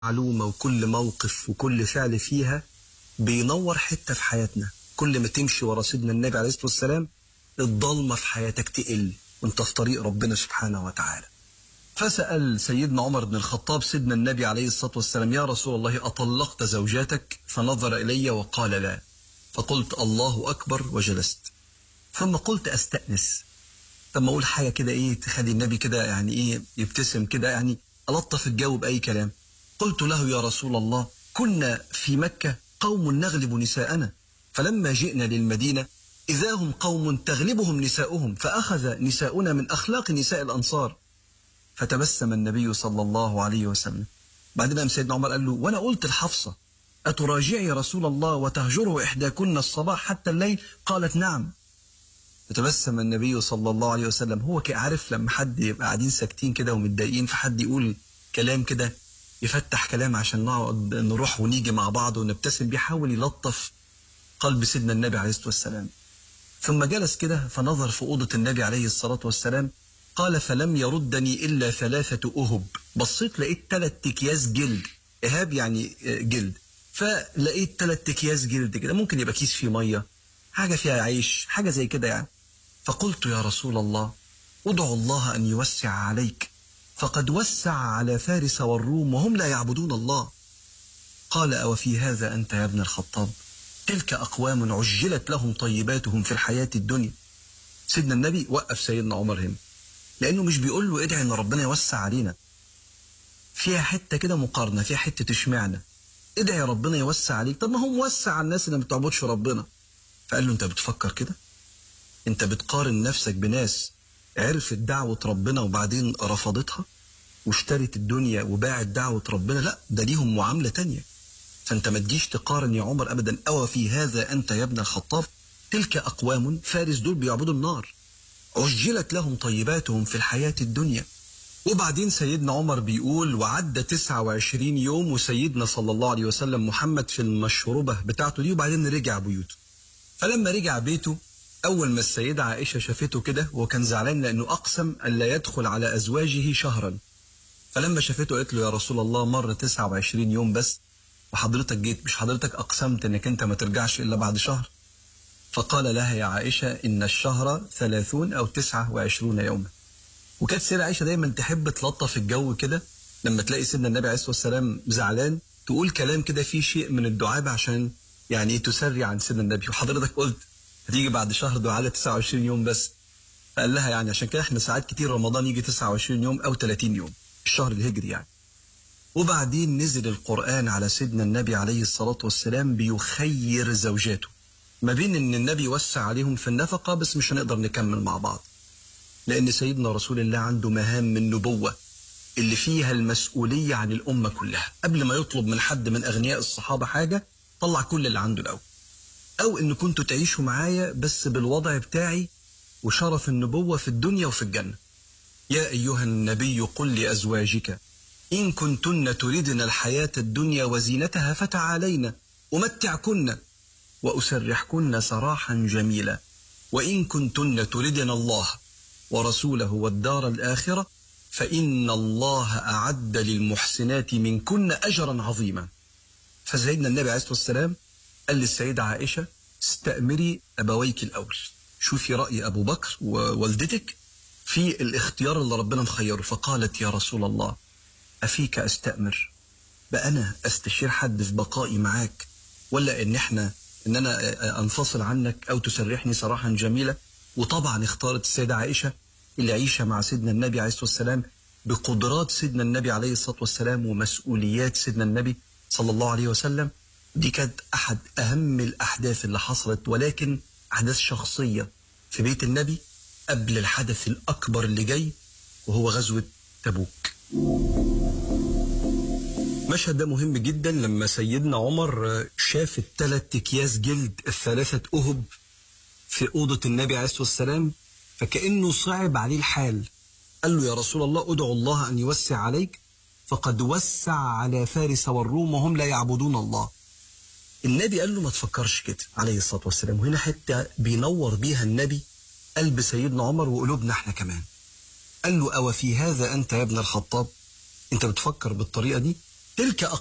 معلومة وكل موقف وكل فعل فيها بينور حتة في حياتنا كل ما تمشي ورا سيدنا النبي عليه الصلاة والسلام الضلمة في حياتك تقل وانت في طريق ربنا سبحانه وتعالى فسأل سيدنا عمر بن الخطاب سيدنا النبي عليه الصلاة والسلام يا رسول الله أطلقت زوجاتك فنظر إلي وقال لا فقلت الله أكبر وجلست ثم قلت أستأنس طب ما أقول حاجة كده إيه تخلي النبي كده يعني إيه يبتسم كده يعني ألطف الجو بأي كلام قلت له يا رسول الله كنا في مكة قوم نغلب نساءنا فلما جئنا للمدينة إذا هم قوم تغلبهم نساؤهم فأخذ نساؤنا من أخلاق نساء الأنصار فتبسم النبي صلى الله عليه وسلم بعدين قام سيدنا عمر قال له وأنا قلت الحفصة أتراجعي رسول الله وتهجره إحداكن الصباح حتى الليل قالت نعم فتبسم النبي صلى الله عليه وسلم هو عارف لما حد يبقى قاعدين ساكتين كده ومتضايقين فحد يقول كلام كده يفتح كلام عشان نقعد نروح ونيجي مع بعض ونبتسم بيحاول يلطف قلب سيدنا النبي عليه الصلاة والسلام ثم جلس كده فنظر في أوضة النبي عليه الصلاة والسلام قال فلم يردني إلا ثلاثة أهب بصيت لقيت ثلاث أكياس جلد إهاب يعني جلد فلقيت ثلاث أكياس جلد كده ممكن يبقى كيس فيه مية حاجة فيها عيش حاجة زي كده يعني فقلت يا رسول الله ادعو الله أن يوسع عليك فقد وسع على فارس والروم وهم لا يعبدون الله قال أو في هذا أنت يا ابن الخطاب تلك أقوام عجلت لهم طيباتهم في الحياة الدنيا سيدنا النبي وقف سيدنا عمر هنا لأنه مش بيقول له ادعي أن ربنا يوسع علينا فيها حتة كده مقارنة فيها حتة اشمعنى ادعي ربنا يوسع عليك طب ما هو موسع على الناس اللي ما بتعبدش ربنا فقال له انت بتفكر كده انت بتقارن نفسك بناس عرفت دعوة ربنا وبعدين رفضتها واشترت الدنيا وباعت دعوة ربنا لا ده ليهم معاملة تانية فانت ما تجيش تقارن يا عمر ابدا او في هذا انت يا ابن الخطاب تلك اقوام فارس دول بيعبدوا النار عجلت لهم طيباتهم في الحياة الدنيا وبعدين سيدنا عمر بيقول وعدى 29 يوم وسيدنا صلى الله عليه وسلم محمد في المشروبة بتاعته دي وبعدين رجع بيوته فلما رجع بيته أول ما السيدة عائشة شافته كده وكان زعلان لأنه أقسم أن لا يدخل على أزواجه شهرا فلما شافته قالت له يا رسول الله مر 29 يوم بس وحضرتك جيت مش حضرتك أقسمت أنك أنت ما ترجعش إلا بعد شهر فقال لها يا عائشة إن الشهر ثلاثون أو تسعة وعشرون يوما وكانت سيدة عائشة دايما تحب تلطف الجو كده لما تلاقي سيدنا النبي عليه الصلاة والسلام زعلان تقول كلام كده فيه شيء من الدعابة عشان يعني تسري عن سيدنا النبي وحضرتك قلت هتيجي بعد شهر دعاء 29 يوم بس فقال لها يعني عشان كده احنا ساعات كتير رمضان يجي 29 يوم او 30 يوم الشهر الهجري يعني وبعدين نزل القرآن على سيدنا النبي عليه الصلاة والسلام بيخير زوجاته ما بين ان النبي وسع عليهم في النفقة بس مش هنقدر نكمل مع بعض لان سيدنا رسول الله عنده مهام من النبوة اللي فيها المسؤولية عن الأمة كلها قبل ما يطلب من حد من أغنياء الصحابة حاجة طلع كل اللي عنده الأول أو إن كنتوا تعيشوا معايا بس بالوضع بتاعي وشرف النبوة في الدنيا وفي الجنة يا أيها النبي قل لأزواجك إن كنتن تردن الحياة الدنيا وزينتها فتعالين أمتعكن وأسرحكن سراحا جميلا وإن كنتن تردن الله ورسوله والدار الآخرة فإن الله أعد للمحسنات منكن أجرا عظيما فسيدنا النبي عليه الصلاة والسلام قال للسيدة عائشة استأمري أبويك الأول شوفي رأي أبو بكر ووالدتك في الاختيار اللي ربنا مخيره فقالت يا رسول الله أفيك أستأمر بقى أنا أستشير حد في بقائي معاك ولا إن إحنا إن أنا أنفصل عنك أو تسرحني سراحا جميلة وطبعا اختارت السيدة عائشة العيشة مع سيدنا النبي عليه الصلاة والسلام بقدرات سيدنا النبي عليه الصلاة والسلام ومسؤوليات سيدنا النبي صلى الله عليه وسلم دي كانت أحد أهم الأحداث اللي حصلت ولكن أحداث شخصية في بيت النبي قبل الحدث الأكبر اللي جاي وهو غزوة تبوك المشهد ده مهم جدا لما سيدنا عمر شاف الثلاث أكياس جلد الثلاثة أهب في أوضة النبي عليه الصلاة والسلام فكأنه صعب عليه الحال قال له يا رسول الله ادعو الله أن يوسع عليك فقد وسع على فارس والروم وهم لا يعبدون الله النبي قال له ما تفكرش كده عليه الصلاة والسلام وهنا حتة بينور بيها النبي قلب سيدنا عمر وقلوبنا احنا كمان قال له أو في هذا أنت يا ابن الخطاب أنت بتفكر بالطريقة دي تلك